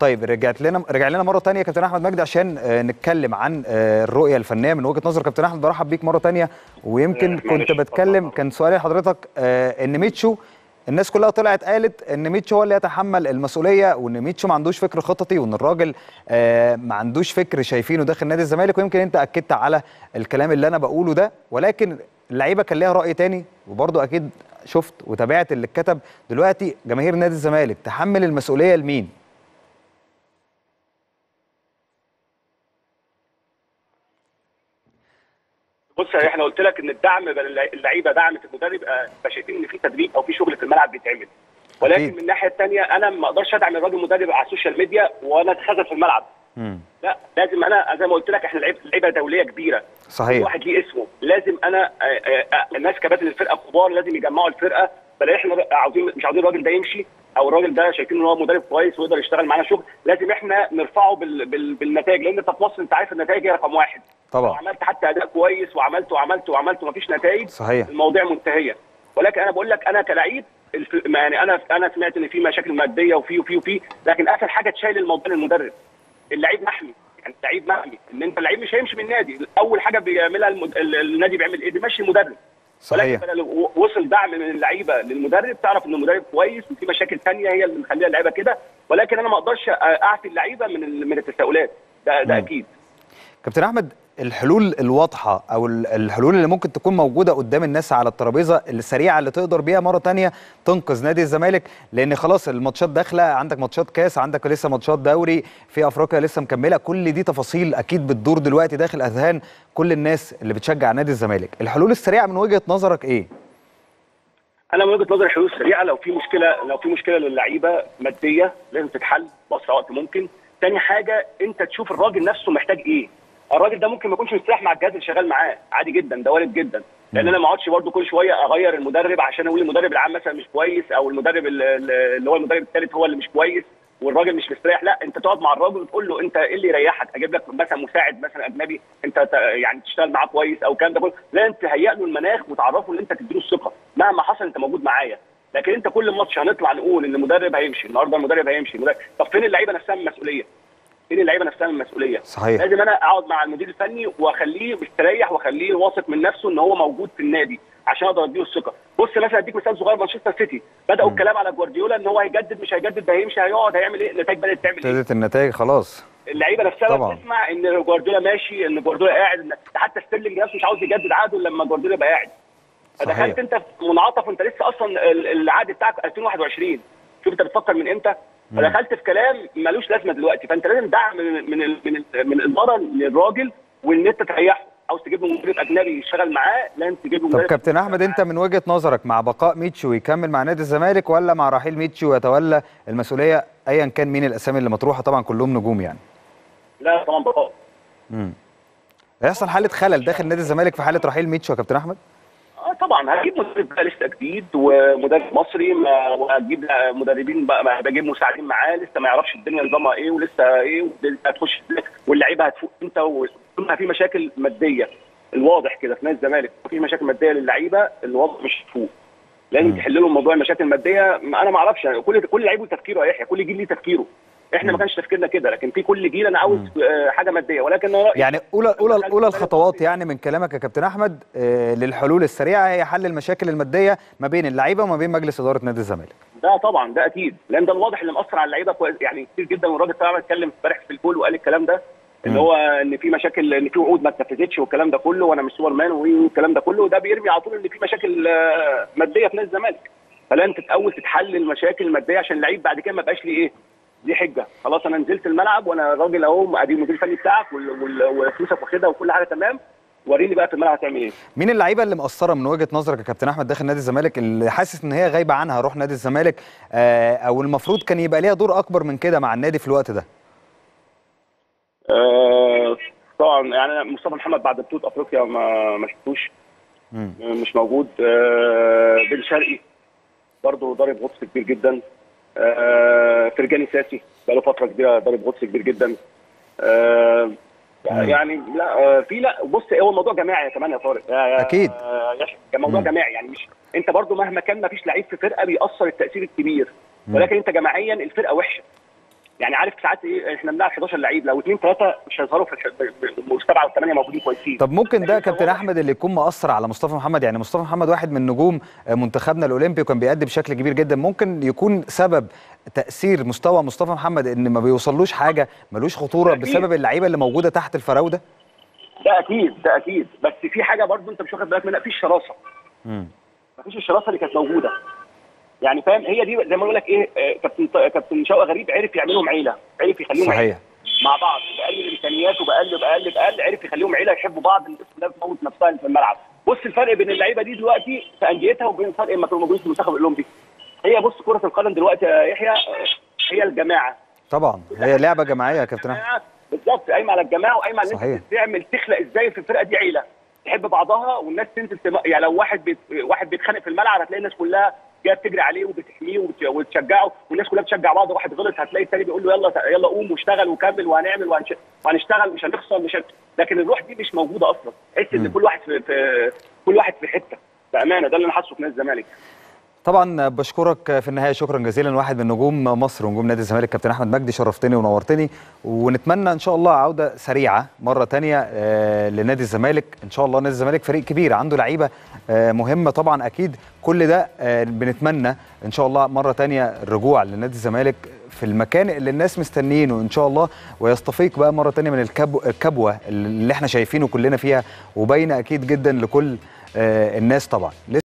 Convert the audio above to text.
طيب رجعت لنا رجع لنا مره ثانيه كابتن احمد مجدي عشان آه، نتكلم عن آه، الرؤيه الفنيه من وجهه نظر كابتن احمد برحب بيك مره ثانيه ويمكن آه، كنت معلش، بتكلم اتفضل. كان سؤالي لحضرتك آه، ان ميتشو الناس كلها طلعت قالت ان ميتشو هو اللي يتحمل المسؤوليه وان ميتشو ما عندوش فكر خططي وان الراجل آه، ما عندوش فكر شايفينه داخل نادي الزمالك ويمكن انت اكدت على الكلام اللي انا بقوله ده ولكن اللعيبه كان ليها راي تاني وبرضه اكيد شفت وتابعت اللي اتكتب دلوقتي جماهير نادي الزمالك تحمل المسؤوليه لمين؟ بص احنا قلت لك ان الدعم بل- اللعيبه دعمت المدرب آه، فشايفين ان في تدريب او في شغل في الملعب بيتعمل ولكن أكيد. من الناحيه الثانيه انا ما اقدرش ادعم الراجل المدرب على السوشيال ميديا وانا اتخاذل في الملعب مم. لا لازم انا زي ما قلت لك احنا لعيبه لعيبه دوليه كبيره كل صحيح واحد ليه اسمه لازم انا آه، آه، آه، الناس كباتن الفرقه كبار لازم يجمعوا الفرقه بلاقي احنا عاوزين مش عاوزين الراجل ده يمشي او الراجل ده شايفين ان هو مدرب كويس ويقدر يشتغل معانا شغل لازم احنا نرفعه بال... بال... بالنتائج لان انت في مصر انت عارف النتائج هي رقم واحد طبعا. لو عملت حتى اداء كويس وعملت وعملت وعملت ومفيش نتائج صحيح. المواضيع منتهيه ولكن انا بقول لك انا كلعيب الف... يعني انا انا سمعت ان في مشاكل ماديه وفي وفي وفي لكن اسهل حاجه تشيل الموضوع للمدرب اللعيب محمي يعني اللعيب محمي ان انت اللعيب مش هيمشي من النادي اول حاجه بيعملها المد... ال- النادي بيعمل ايه بيمشي المدرب صحيح ولكن لو وصل دعم من اللعيبه للمدرب تعرف ان المدرب كويس وفي مشاكل ثانيه هي اللي مخليها اللعيبه كده ولكن انا ما اقدرش اعفي اللعيبه من ال- من التساؤلات ده ده مم. اكيد كابتن احمد الحلول الواضحه او ال- الحلول اللي ممكن تكون موجوده قدام الناس على الترابيزه السريعه اللي تقدر بيها مره تانية تنقذ نادي الزمالك لان خلاص الماتشات داخله عندك ماتشات كاس عندك لسه ماتشات دوري في افريقيا لسه مكمله كل دي تفاصيل اكيد بتدور دلوقتي داخل اذهان كل الناس اللي بتشجع نادي الزمالك الحلول السريعه من وجهه نظرك ايه انا من وجهه نظري حلول سريعه لو في مشكله لو في مشكله للعيبه ماديه لازم تتحل باسرع وقت ممكن تاني حاجه انت تشوف الراجل نفسه محتاج ايه الراجل ده ممكن ما يكونش مستريح مع الجهاز اللي شغال معاه عادي جدا ده وارد جدا لان انا ما اقعدش برده كل شويه اغير المدرب عشان اقول المدرب العام مثلا مش كويس او المدرب ال- ال- اللي هو المدرب الثالث هو اللي مش كويس والراجل مش مستريح لا انت تقعد مع الراجل وتقول له انت ايه اللي يريحك اجيب لك مثلا مساعد مثلا اجنبي انت ت- يعني تشتغل معاه كويس او الكلام ده كله لا انت تهيئ له المناخ وتعرفه ان انت تديله الثقه مهما حصل انت موجود معايا لكن انت كل ماتش هنطلع نقول ان المدرب هيمشي النهارده المدرب هيمشي المدرب... طب فين اللعيبه نفسها من المسؤوليه؟ فين اللعيبه نفسها من المسؤوليه؟ صحيح. لازم انا اقعد مع المدير الفني واخليه مستريح واخليه واثق من نفسه ان هو موجود في النادي عشان اقدر اديله الثقه بص مثلا اديك مثال صغير مانشستر سيتي بداوا الكلام على جوارديولا ان هو هيجدد مش هيجدد ده هيمشي هيقعد هيعمل ايه النتائج بدات تعمل ايه ابتدت النتائج خلاص اللعيبه نفسها طبعاً. بتسمع ان جوارديولا ماشي ان جوارديولا قاعد إن حتى ستيرلينج نفسه مش عاوز يجدد عقده إلا لما جوارديولا يبقى قاعد صحيح. فدخلت انت في منعطف وانت لسه اصلا ال- العقد بتاعك 2021 شوف انت بتفكر من امتى فدخلت في كلام ملوش لازمه دلوقتي فانت لازم دعم من من ال- من, ال- من الاداره للراجل وان انت تريحه عاوز تجيب له مدرب اجنبي يشتغل معاه لازم تجيب له طب مدرب كابتن احمد انت من وجهه نظرك مع بقاء ميتشو يكمل مع نادي الزمالك ولا مع رحيل ميتشو ويتولى المسؤوليه ايا كان مين الاسامي اللي مطروحه طبعا كلهم نجوم يعني لا طبعا بقاء هيحصل حاله خلل داخل نادي الزمالك في حاله رحيل ميتشو يا كابتن احمد اه طبعا هجيب مدرب بقى لسه جديد ومدرب مصري ما وهجيب مدربين بقى ما بجيب مساعدين معاه لسه ما يعرفش الدنيا نظامها ايه ولسه ايه ولسه هتخش إزاي، واللعيبه هتفوق امتى وطول ما في مشاكل ماديه الواضح كده في نادي الزمالك في مشاكل ماديه للعيبه الوضع مش هتفوق لازم تحل لهم موضوع المشاكل الماديه ما انا ما اعرفش يعني كل كل لعيب وتفكيره يا يحيى كل جيل ليه تفكيره احنا ما كانش تفكيرنا كده لكن في كل جيل انا عاوز آه، حاجه ماديه ولكن أنا رأيي يعني اولى اولى دخلت اولى مدرب الخطوات مصري. يعني من كلامك يا كابتن احمد آه، للحلول السريعه هي حل المشاكل الماديه ما بين اللعيبه وما بين مجلس اداره نادي الزمالك ده طبعا ده اكيد لان ده الواضح اللي مأثر على اللعيبه كويس يعني كتير جدا والراجل طبعا اتكلم امبارح في الكول وقال الكلام ده اللي هو ان في مشاكل ان في وعود ما اتنفذتش والكلام ده كله وانا مش سوبر مان والكلام ده كله ده بيرمي على طول ان في مشاكل آه، ماديه في نادي الزمالك فلا انت تحاول تتحل المشاكل الماديه عشان اللعيب بعد كده ما يبقاش ليه ايه دي حجه خلاص انا نزلت الملعب وانا الراجل اهو ادي المدير الفني بتاعك وال- وال- وفلوسك واخدها وكل حاجه تمام وريني بقى في الملعب هتعمل ايه مين اللعيبه اللي مقصره من وجهه نظرك يا كابتن احمد داخل نادي الزمالك اللي حاسس ان هي غايبه عنها روح نادي الزمالك آه، او المفروض كان يبقى ليها دور اكبر من كده مع النادي في الوقت ده آه، طبعا يعني مصطفى محمد بعد بطوله افريقيا ما ما شفتوش مم. مش موجود آه، بن شرقي برضه ضارب غطس كبير جدا آه، فرجاني ساسي بقاله فتره كبيره ضارب غطس كبير جدا آه، يعني لا آه، في لا بص هو الموضوع جماعي كمان يا طارق يا- يا- أكيد. آه، يحيى، الموضوع مم. جماعي يعني مش انت برضه مهما كان ما فيش لعيب في فرقه بيأثر التأثير الكبير ولكن انت جماعيا الفرقه وحشه يعني عارف ساعات ايه احنا بنلعب 11 لعيب لو اثنين ثلاثه مش هيظهروا في الح- ب- ب- والسبعه والثمانيه موجودين كويسين طب ممكن ده أنت كابتن واضح- احمد اللي يكون مأثر على مصطفى محمد يعني مصطفى محمد واحد من نجوم منتخبنا الاولمبي وكان بيأدي بشكل كبير جدا ممكن يكون سبب تأثير مستوى مصطفى محمد ان ما بيوصلوش حاجه ملوش خطوره أكيد. بسبب اللعيبه اللي موجوده تحت الفراوده ده اكيد ده اكيد بس في حاجه برضو انت مش واخد بالك منها في الشراسه امم مفيش الشراسه اللي كانت موجوده يعني فاهم هي دي زي ما بقول لك ايه آه، كابتن كابتن شوقي غريب عرف يعملهم عيله عرف يخليهم عيله صحيح مع بعض بقلل الامكانيات وبقلل بقلل بقلل عرف يخليهم عيله يحبوا بعض الناس كلها بتموت نفسها في الملعب بص الفرق بين اللعيبه دي دلوقتي في انديتها وبين الفرق لما كانوا موجودين في المنتخب الاولمبي هي بص كره القدم دلوقتي يا يحيى آه، هي الجماعه طبعا هي لعبه جماعيه يا كابتن احمد جماعة بالظبط قايمه على الجماعه وقايمه على ان صحيح. انت تعمل تخلق ازاي في الفرقه دي عيله تحب بعضها والناس تنزل تم... يعني لو واحد بيت... واحد بيتخانق في الملعب هتلاقي الناس كلها جايه بتجري عليه وبتحميه وبت... وتشجعه والناس كلها بتشجع بعض واحد غلط هتلاقي التاني بيقول له يلا يلا قوم واشتغل وكمل وهنعمل وهنش... وهنشتغل مش هنخسر مش هن... لكن الروح دي مش موجوده اصلا تحس ان مم. كل واحد في... في كل واحد في حته بامانه ده اللي انا حاسه في نادي الزمالك طبعا بشكرك في النهايه شكرا جزيلا واحد من نجوم مصر ونجوم نادي الزمالك كابتن احمد مجدي شرفتني ونورتني ونتمنى ان شاء الله عوده سريعه مره تانية آه، لنادي الزمالك ان شاء الله نادي الزمالك فريق كبير عنده لعيبه آه، مهمه طبعا اكيد كل ده آه، بنتمنى ان شاء الله مره تانية الرجوع لنادي الزمالك في المكان اللي الناس مستنيينه ان شاء الله ويستفيق بقى مره تانية من الكبو الكبوه اللي احنا شايفينه كلنا فيها وباينه اكيد جدا لكل آه، الناس طبعا